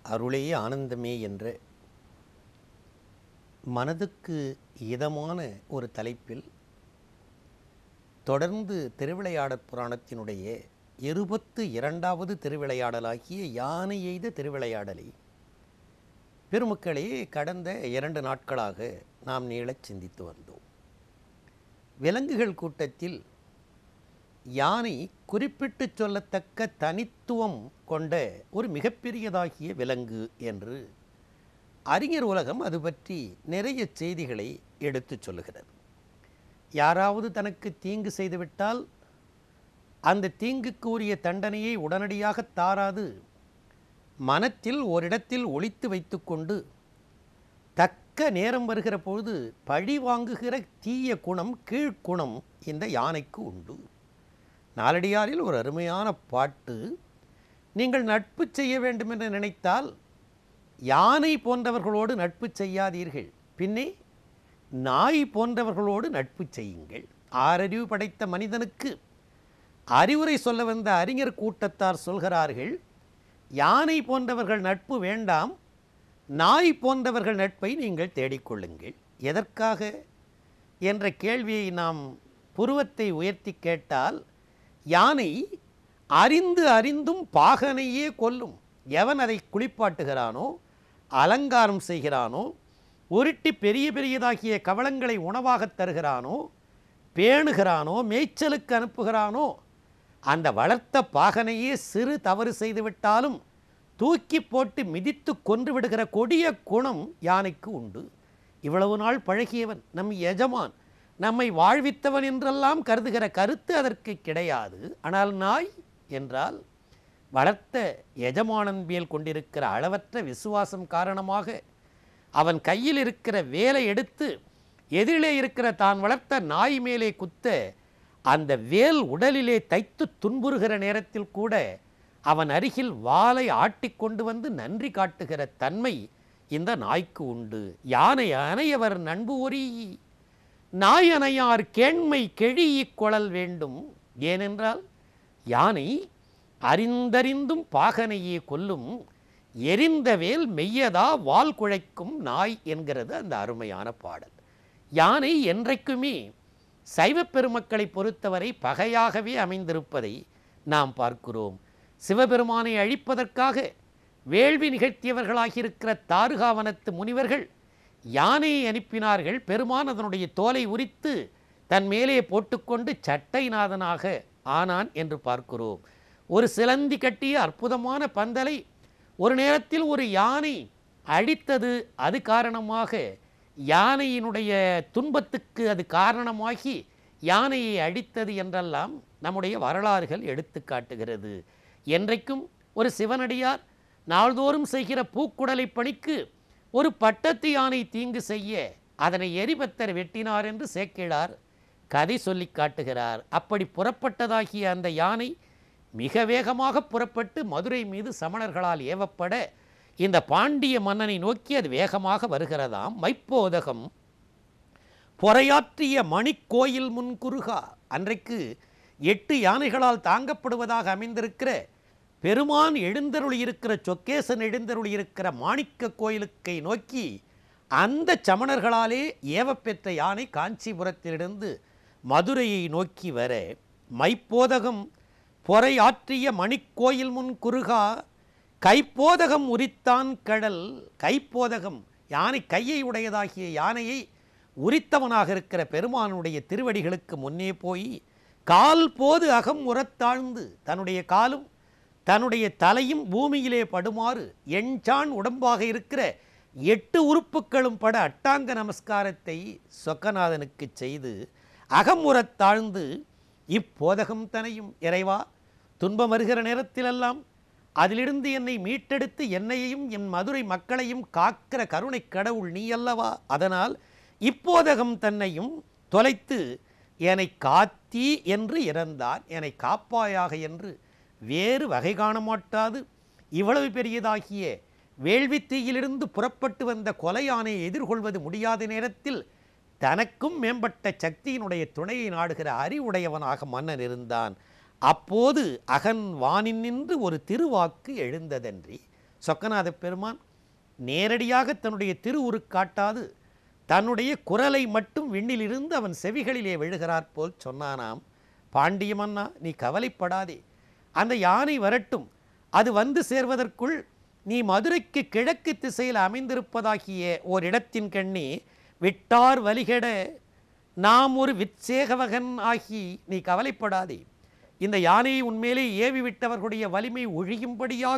அருளே ஆனந்தமே என்ற மனதுக்கு இதமான ஒரு தலைப்பில் தொடர்ந்து திருவிளையாடற் புராணத்தினுடைய இருபத்து இரண்டாவது திருவிளையாடலாகிய யானை எய்த திருவிளையாடலை பெருமக்களே கடந்த இரண்டு நாட்களாக நாம் நீளச் சிந்தித்து வந்தோம் விலங்குகள் கூட்டத்தில் யானை குறிப்பிட்டு சொல்லத்தக்க தனித்துவம் கொண்ட ஒரு மிகப்பெரியதாகிய விலங்கு என்று அறிஞர் உலகம் அது பற்றி நிறைய செய்திகளை எடுத்துச் சொல்லுகிறது யாராவது தனக்கு தீங்கு செய்துவிட்டால் அந்த தீங்குக்கு உரிய தண்டனையை உடனடியாக தாராது மனத்தில் ஓரிடத்தில் ஒளித்து வைத்துக்கொண்டு தக்க நேரம் வருகிற பொழுது பழி வாங்குகிற தீய குணம் கீழ்க்குணம் இந்த யானைக்கு உண்டு நாலடியாரில் ஒரு அருமையான பாட்டு நீங்கள் நட்பு செய்ய வேண்டும் என்று நினைத்தால் யானை போன்றவர்களோடு நட்பு செய்யாதீர்கள் பின்னே நாய் போன்றவர்களோடு நட்பு செய்யுங்கள் ஆறறிவு படைத்த மனிதனுக்கு அறிவுரை சொல்ல வந்த அறிஞர் கூட்டத்தார் சொல்கிறார்கள் யானை போன்றவர்கள் நட்பு வேண்டாம் நாய் போன்றவர்கள் நட்பை நீங்கள் தேடிக்கொள்ளுங்கள் எதற்காக என்ற கேள்வியை நாம் புருவத்தை உயர்த்தி கேட்டால் யானை அறிந்து அறிந்தும் பாகனையே கொல்லும் எவன் அதை குளிப்பாட்டுகிறானோ அலங்காரம் செய்கிறானோ உருட்டி பெரிய பெரியதாகிய கவளங்களை உணவாகத் தருகிறானோ பேணுகிறானோ மேய்ச்சலுக்கு அனுப்புகிறானோ அந்த வளர்த்த பாகனையே சிறு தவறு செய்துவிட்டாலும் தூக்கி போட்டு மிதித்து கொன்று விடுகிற கொடிய குணம் யானைக்கு உண்டு இவ்வளவு நாள் பழகியவன் நம் எஜமான் நம்மை வாழ்வித்தவன் என்றெல்லாம் கருதுகிற கருத்து அதற்கு கிடையாது ஆனால் நாய் என்றால் வளர்த்த எஜமானன் மேல் கொண்டிருக்கிற அளவற்ற விசுவாசம் காரணமாக அவன் கையில் இருக்கிற வேலை எடுத்து எதிரிலே இருக்கிற தான் வளர்த்த நாய் மேலே குத்த அந்த வேல் உடலிலே தைத்து துன்புறுகிற நேரத்தில் கூட அவன் அருகில் வாளை ஆட்டிக் கொண்டு வந்து நன்றி காட்டுகிற தன்மை இந்த நாய்க்கு உண்டு யானை அணையவர் நண்பு ஒரி நாய் அணையார் கேண்மை கெழியிக் கொழல் வேண்டும் ஏனென்றால் யானை அறிந்தறிந்தும் பாகனையே கொல்லும் எரிந்த வேல் மெய்யதா வால் குழைக்கும் நாய் என்கிறது அந்த அருமையான பாடல் யானை என்றைக்குமே சைவ பெருமக்களை பொறுத்தவரை பகையாகவே அமைந்திருப்பதை நாம் பார்க்கிறோம் சிவபெருமானை அழிப்பதற்காக வேள்வி நிகழ்த்தியவர்களாகியிருக்கிற தாருகாவனத்து முனிவர்கள் யானையை அனுப்பினார்கள் பெருமான் அதனுடைய தோலை உரித்து தன் மேலே போட்டுக்கொண்டு சட்டைநாதனாக ஆனான் என்று பார்க்கிறோம் ஒரு சிலந்தி கட்டிய அற்புதமான பந்தலை ஒரு நேரத்தில் ஒரு யானை அடித்தது அது காரணமாக யானையினுடைய துன்பத்துக்கு அது காரணமாகி யானையை அடித்தது என்றெல்லாம் நம்முடைய வரலாறுகள் எடுத்து காட்டுகிறது என்றைக்கும் ஒரு சிவனடியார் நாள்தோறும் செய்கிற பூக்குடலை பணிக்கு ஒரு பட்டத்து யானை தீங்கு செய்ய அதனை எரிபத்தர் வெட்டினார் என்று சேக்கிழார் கதை சொல்லி காட்டுகிறார் அப்படி புறப்பட்டதாகிய அந்த யானை மிக வேகமாக புறப்பட்டு மதுரை மீது சமணர்களால் ஏவப்பட இந்த பாண்டிய மன்னனை நோக்கி அது வேகமாக வருகிறதாம் மைப்போதகம் பொறையாற்றிய மணிக்கோயில் முன்குருகா அன்றைக்கு எட்டு யானைகளால் தாங்கப்படுவதாக அமைந்திருக்கிற பெருமான் எழுந்தருளி இருக்கிற சொக்கேசன் எழுந்தருளி இருக்கிற மாணிக்க கோயிலுக்கை நோக்கி அந்த சமணர்களாலே ஏவப்பெற்ற யானை காஞ்சிபுரத்திலிருந்து மதுரையை நோக்கி வர மைப்போதகம் பொறையாற்றிய மணிக்கோயில் முன் குறுகா கைப்போதகம் உரித்தான் கடல் கைப்போதகம் யானை கையை உடையதாகிய யானையை உரித்தவனாக இருக்கிற பெருமானுடைய திருவடிகளுக்கு முன்னே போய் கால் போது அகம் உரத்தாழ்ந்து தன்னுடைய காலும் தன்னுடைய தலையும் பூமியிலே படுமாறு எண்சான் உடம்பாக இருக்கிற எட்டு உறுப்புகளும் பட அட்டாங்க நமஸ்காரத்தை சொக்கநாதனுக்கு செய்து அகமுறத் தாழ்ந்து இப்போதகம் தனையும் இறைவா துன்பம் வருகிற நேரத்திலெல்லாம் அதிலிருந்து என்னை மீட்டெடுத்து என்னையையும் என் மதுரை மக்களையும் காக்கிற கருணை கடவுள் நீ அல்லவா அதனால் இப்போதகம் தன்னையும் தொலைத்து என்னை காத்தி என்று இறந்தான் என்னை காப்பாயாக என்று வேறு வகை காண மாட்டாது இவ்வளவு பெரியதாகிய வேள்வித்தீயிலிருந்து புறப்பட்டு வந்த கொலையானை எதிர்கொள்வது முடியாத நேரத்தில் தனக்கும் மேம்பட்ட சக்தியினுடைய துணையை நாடுகிற அறிவுடையவனாக மன்னன் இருந்தான் அப்போது அகன் வானின் நின்று ஒரு திருவாக்கு எழுந்ததன்றி சொக்கநாத பெருமான் நேரடியாக தன்னுடைய திருவுருக்காட்டாது தன்னுடைய குரலை மட்டும் விண்ணிலிருந்து அவன் செவிகளிலே விழுகிறார் போல் சொன்னானாம் பாண்டிய மன்னா நீ கவலைப்படாதே அந்த யானை வரட்டும் அது வந்து சேர்வதற்குள் நீ மதுரைக்கு கிழக்கு திசையில் அமைந்திருப்பதாகிய ஓரிடத்தின் கண்ணே விட்டார் வலிகெட நாம் ஒரு விச்சேகவகன் ஆகி நீ கவலைப்படாதே இந்த யானையை உன்மேலே ஏவி விட்டவர்களுடைய வலிமை ஒழியும்படியாக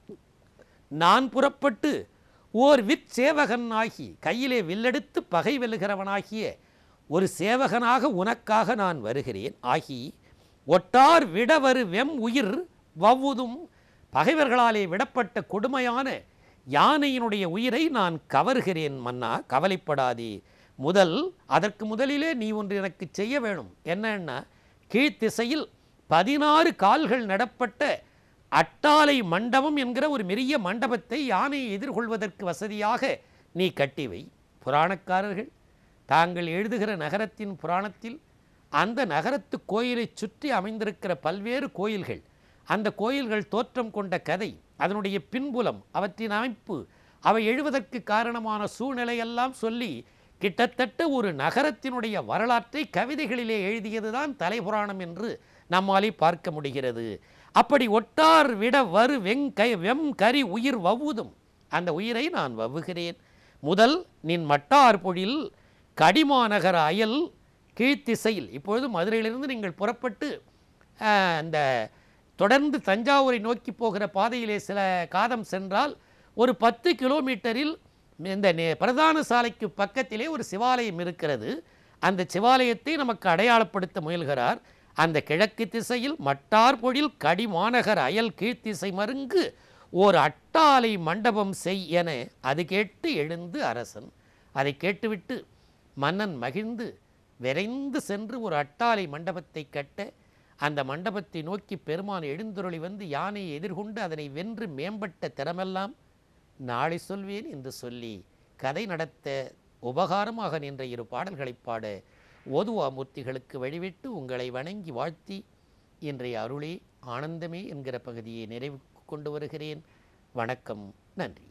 நான் புறப்பட்டு ஓர் விற்சேவகன் ஆகி கையிலே வில்லெடுத்து பகை வெல்லுகிறவனாகிய ஒரு சேவகனாக உனக்காக நான் வருகிறேன் ஆகி ஒட்டார் விடவரு வெம் உயிர் வவ்வுதும் பகைவர்களாலே விடப்பட்ட கொடுமையான யானையினுடைய உயிரை நான் கவர்கிறேன் மன்னா கவலைப்படாதே முதல் அதற்கு முதலிலே நீ ஒன்று எனக்கு செய்ய வேணும் என்னன்னா கீழ்த்திசையில் பதினாறு கால்கள் நடப்பட்ட அட்டாலை மண்டபம் என்கிற ஒரு பெரிய மண்டபத்தை யானையை எதிர்கொள்வதற்கு வசதியாக நீ கட்டி வை புராணக்காரர்கள் தாங்கள் எழுதுகிற நகரத்தின் புராணத்தில் அந்த நகரத்து கோயிலை சுற்றி அமைந்திருக்கிற பல்வேறு கோயில்கள் அந்த கோயில்கள் தோற்றம் கொண்ட கதை அதனுடைய பின்புலம் அவற்றின் அமைப்பு அவை எழுவதற்கு காரணமான சூழ்நிலையெல்லாம் சொல்லி கிட்டத்தட்ட ஒரு நகரத்தினுடைய வரலாற்றை கவிதைகளிலே எழுதியதுதான் தலைபுராணம் என்று நம்மாலே பார்க்க முடிகிறது அப்படி ஒட்டார் விட வரு வெங்கை வெம் கரி உயிர் வவ்வுதும் அந்த உயிரை நான் வவ்வுகிறேன் முதல் நின் மட்டார் பொழில் கடிமாநகர அயல் கீழ்த்திசையில் இப்பொழுது மதுரையிலிருந்து நீங்கள் புறப்பட்டு ஆஹ், அந்த தொடர்ந்து தஞ்சாவூரை நோக்கி போகிற பாதையிலே சில காதம் சென்றால் ஒரு பத்து கிலோமீட்டரில் இந்த நே- பிரதான சாலைக்கு பக்கத்திலே ஒரு சிவாலயம் இருக்கிறது அந்த சிவாலயத்தை நமக்கு அடையாளப்படுத்த முயல்கிறார் அந்த கிழக்கு திசையில் மட்டார் பொழில் கடிமாநகர் அயல் கீழ்த்திசை மருங்கு ஓர் அட்டாலை மண்டபம் செய் என அது கேட்டு எழுந்து அரசன் அதை கேட்டுவிட்டு மன்னன் மகிழ்ந்து விரைந்து சென்று ஒரு அட்டாலை மண்டபத்தை கட்ட அந்த மண்டபத்தை நோக்கி பெருமான் எழுந்துருளி வந்து யானையை எதிர்கொண்டு அதனை வென்று மேம்பட்ட திறமெல்லாம் நாளை சொல்வேன் என்று சொல்லி கதை நடத்த உபகாரமாக நின்ற இரு பாடல்களைப் பாட ஓதுவா மூர்த்திகளுக்கு வழிவிட்டு உங்களை வணங்கி வாழ்த்தி இன்றைய அருளே ஆனந்தமே என்கிற பகுதியை நிறைவு கொண்டு வருகிறேன் வணக்கம் நன்றி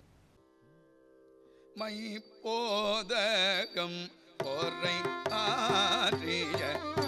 மை போதகம் பொறை ஆற்றிய